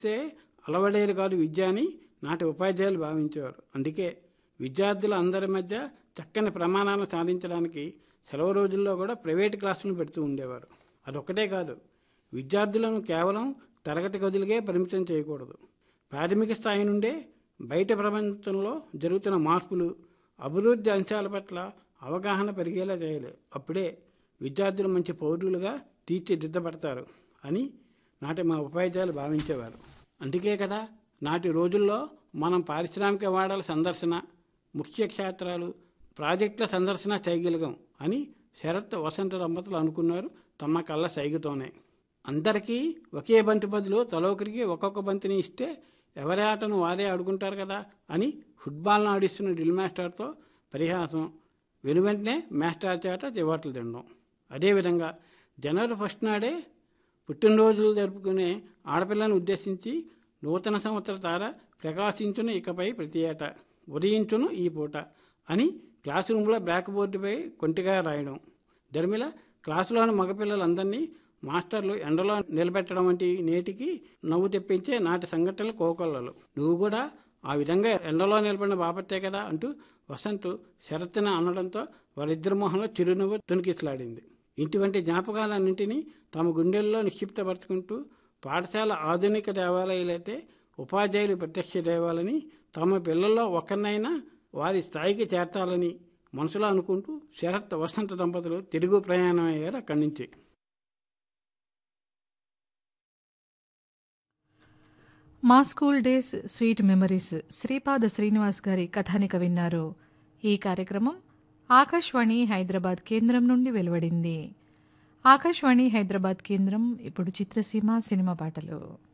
ఇస్తే అలవడేది కాదు విద్య అని నాటి ఉపాధ్యాయులు భావించేవారు అందుకే విద్యార్థుల అందరి మధ్య చక్కని ప్రమాణాలను సాధించడానికి సెలవు రోజుల్లో కూడా ప్రైవేట్ క్లాసులను పెడుతూ ఉండేవారు అదొక్కటే కాదు విద్యార్థులను కేవలం తరగతి గదులకే పరిమితం చేయకూడదు ప్రాథమిక స్థాయి నుండే బయట ప్రపంచంలో జరుగుతున్న మార్పులు అభివృద్ధి అంశాల పట్ల అవగాహన పెరిగేలా చేయాలి అప్పుడే విద్యార్థులు మంచి పౌరులుగా తీర్చిదిద్దబడతారు అని నాటి మా ఉపాధ్యాయులు భావించేవారు అందుకే కదా నాటి రోజుల్లో మనం పారిశ్రామిక వాడల సందర్శన ముఖ్య క్షేత్రాలు ప్రాజెక్టుల సందర్శన చేయగలిగాం అని శరత్ వసంత దంపతులు అనుకున్నారు తమ కళ్ళ సైగుతోనే అందరికీ ఒకే బంతి బదులు తలొకరికి ఒక్కొక్క బంతిని ఇస్తే ఎవరి ఆటను వారే ఆడుకుంటారు కదా అని ఫుట్బాల్ను ఆడిస్తున్న డ్రిల్ మాస్టర్తో పరిహాసం వెనువెంటనే మాస్టర్ చేత చివాట్లు తినడం అదేవిధంగా జనవరి ఫస్ట్ నాడే పుట్టినరోజులు జరుపుకునే ఆడపిల్లను ఉద్దేశించి నూతన సంవత్సర తార ప్రకాశించును ఇకపై ప్రతి ఏటా ఉదయించును ఈ పూట అని క్లాస్ రూమ్లో బ్లాక్ బోర్డుపై కొంటిగా రాయడం ధర్మిల క్లాసులోని మగపిల్లలందరినీ మాస్టర్లు ఎండలో నిలబెట్టడం వంటి నేటికి నవ్వు తెప్పించే నాటి సంఘటనలు కోకొల్లలు నువ్వు కూడా ఆ విధంగా ఎండలో నిలబడిన బాపత్తే కదా అంటూ వసంత్ శరత్న అనడంతో వారిద్దరి మొహంలో చిరునవ్వు తునికిసలాడింది ఇటువంటి జ్ఞాపకాలన్నింటినీ తమ గుండెల్లో నిక్షిప్తపరుచుకుంటూ పాఠశాల ఆధునిక దేవాలయాలైతే ఉపాధ్యాయులు ప్రత్యక్ష దేవాలని తమ పిల్లల్లో ఒక్కరినైనా వారి స్థాయికి చేర్చాలని మనసులో అనుకుంటూ శరత్ వసంత దంపతులు తిరుగు ప్రయాణం అయ్యారు అక్కడి నుంచి మా school days sweet memories Sripada Srinivas గారి కథానిక విన్నారు ఈ కార్యక్రమం ఆకాశవాణి హైదరాబాద్ కేంద్రం నుండి వెలువడింది ఆకాశవాణి హైదరాబాద్ కేంద్రం ఇప్పుడు చిత్రసీమ సినిమా పాటలు